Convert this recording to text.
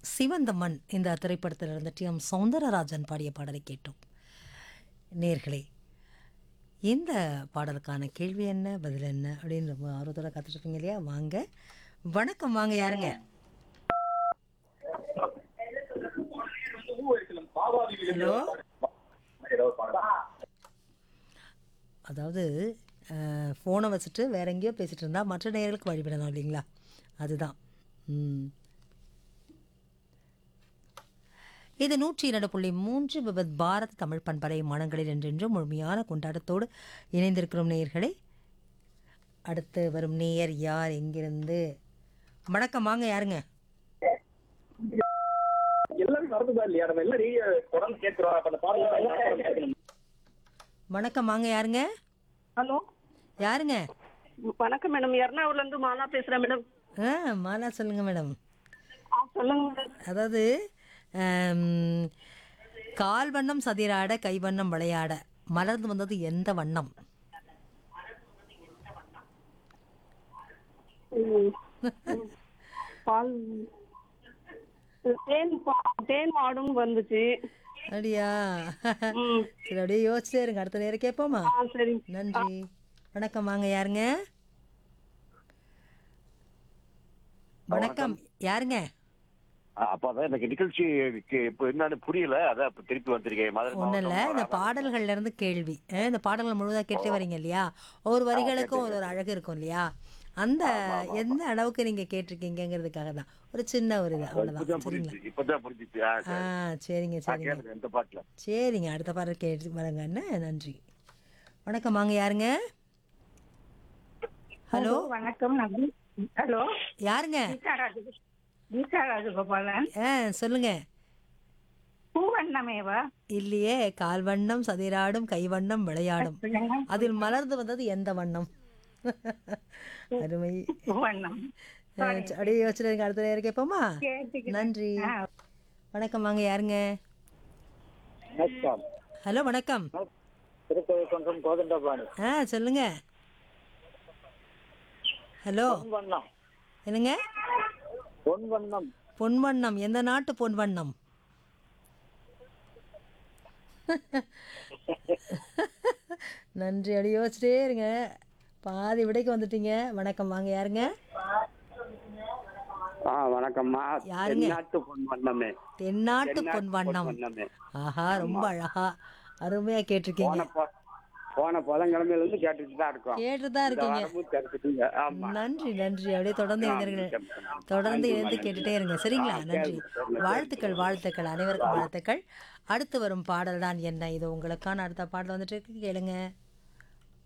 சிவந்த மண் இந்த திரைப்படத்தில் இருந்த டி எம் சௌந்தரராஜன் பாடிய பாடலை கேட்டோம் நேர்களே இந்த பாடலுக்கான கேள்வி என்ன பதில் என்ன அப்படின்னு ரொம்ப ஆர்வத்தோட காத்துட்ருப்பீங்க இல்லையா வாங்க வணக்கம் வாங்க யாருங்க ஹலோ அதாவது ஃபோனை வச்சுட்டு வேற எங்கேயோ பேசிட்டு இருந்தா மற்ற நேயர்களுக்கு வழிபடணும் இல்லைங்களா அதுதான் ம் இது நூற்றி இரண்டு புள்ளி மூன்று விபத் பாரத் தமிழ் பண்பலை மனங்களில் என்றென்றும் முழுமையான கொண்டாட்டத்தோடு இணைந்திருக்கிறோம் நேயர்களே அடுத்து வரும் நேயர் யார் எங்கிருந்து வணக்கம் வாங்க யாருங்க எல்லாரும் மறந்துதான் இல்லையா நம்ம எல்லாம் ரேடியோ தொடர்ந்து கேட்கிறோம் அப்ப அந்த பாடல் வணக்கம் வாங்க யாருங்க ஹலோ யாருங்க வணக்கம் மேடம் எர்ணாகுளம்ல இருந்து மாலா பேசுறேன் மேடம் ஆ மாலா சொல்லுங்க மேடம் ஆ சொல்லுங்க மேடம் அதாவது ஆம், கால் வண்ணம் சதிராட கை வண்ணம் விளையாட மலர்ந்து வந்தது எந்த வண்ணம் ம். ம். பால் தேன் பா- தேன் மாடும் வந்துச்சு அப்படியா ம். சரி அப்படியே யோசிச்சே இருங்க அடுத்த நேரம் கேட்போமா ஆ சரி நன்றி வணக்கம் வாங்க யாருங்க வணக்கம் யாருங்க அப்ப அதான் எனக்கு நிகழ்ச்சி இப்ப என்னன்னு புரியல அதான் இப்ப திருப்பி வந்திருக்கேன் மதுரை ஒன்றும் இல்லை மாவட்டம் இந்த பாடல்கள்ல இருந்து கேள்வி அஹ் இந்த பாடல்கள் முழுவதாக கேட்டே வரீங்க இல்லையா ஒவ்வொரு வரிகளுக்கும் ஒரு ஒரு அழகு இருக்கும் இல்லையா அந்த எந்த அளவுக்கு நீங்க கேட்டிருக்கீங்கிறதுக்காக தான் ஒரு சின்ன ஒரு இது இப்பதான் அவ்வளோதான் சரிங்களா புரிஞ்சுச்சு இப்பதான் புரிஞ்சுச்சு ஆ, ஆ சரி. சரிங்க நான் சரிங்க கேளுங்க இந்த பாட்டுல சரிங்க அடுத்த பாடல் கேட்டு வரங்க அண்ணா நன்றி வணக்கம் வாங்க யாருங்க ஹலோ வணக்கம் நான் கீ- ஹலோ யாருங்க கீதா ராஜு கீதா ராஜகோபாலன் ஆ சொல்லுங்க பூவண்ணமேவா இல்லையே கால் வண்ணம் சதிராடும் கை வண்ணம் விளையாடும் சொல்லுங்க அதில் மலர்ந்து வந்தது எந்த வண்ணம் அருமை பூவண்ணம் அஹ் அப்படியே யோசிச்சுட்டு அடுத்த நேரம் கேட்போமா கேட்டுக்கிறேன். நன்றி ஆ. வணக்கம் வாங்க யாருங்க வணக்கம் ஹலோ வணக்கம் திருக்கோவில் கொன்றம் கோதண்டபாணி ஆ சொல்லுங்க ஹலோ வண்ணம் என்னங்க பொன் வண்ணம் பொன்வண்ணம் எந்த நாட்டு பொன்வண்ணம் நன்றி அப்படி யோசிச்சிட்டே இருங்க பாதி விடைக்கு வந்துட்டீங்க வணக்கம் வாங்க யாருங்க ஆ வணக்கம்மா யாருங்க? தென்னாட்டு பொன் வண்ணமே தென்னாட்டு தென்னாட்டு பொன்வண்ணம் வண்ணமே ஆஹா ரொம்ப அழகா அருமையா கேட்டிருக்கீங்க போன போ- போன புதன்கிழமையில இருந்து கேட்டுட்டு தான் இருக்கோம் கேட்டுதான் இந்த இருக்கீங்க வாரமும் தெரிஞ்சுட்டீங்க ஆமா நன்றி நன்றி அப்படியே தொடர்ந்து ஆ, இணைந்தீர்கள் மிக்க தொடர்ந்து நன்றி, இணைந்து நன்றி. கேட்டுட்டே இருங்க சரிங்களா ஆ, நன்றி சரி, சரி, வாழ்த்துக்கள் வாழ்த்துக்கள் அனைவருக்கும் வாழ்த்துக்கள் அடுத்து வரும் பாடல் தான் என்ன இது உங்களுக்கான அடுத்த பாடல் வந்துட்டு இருக்கு கேளுங்க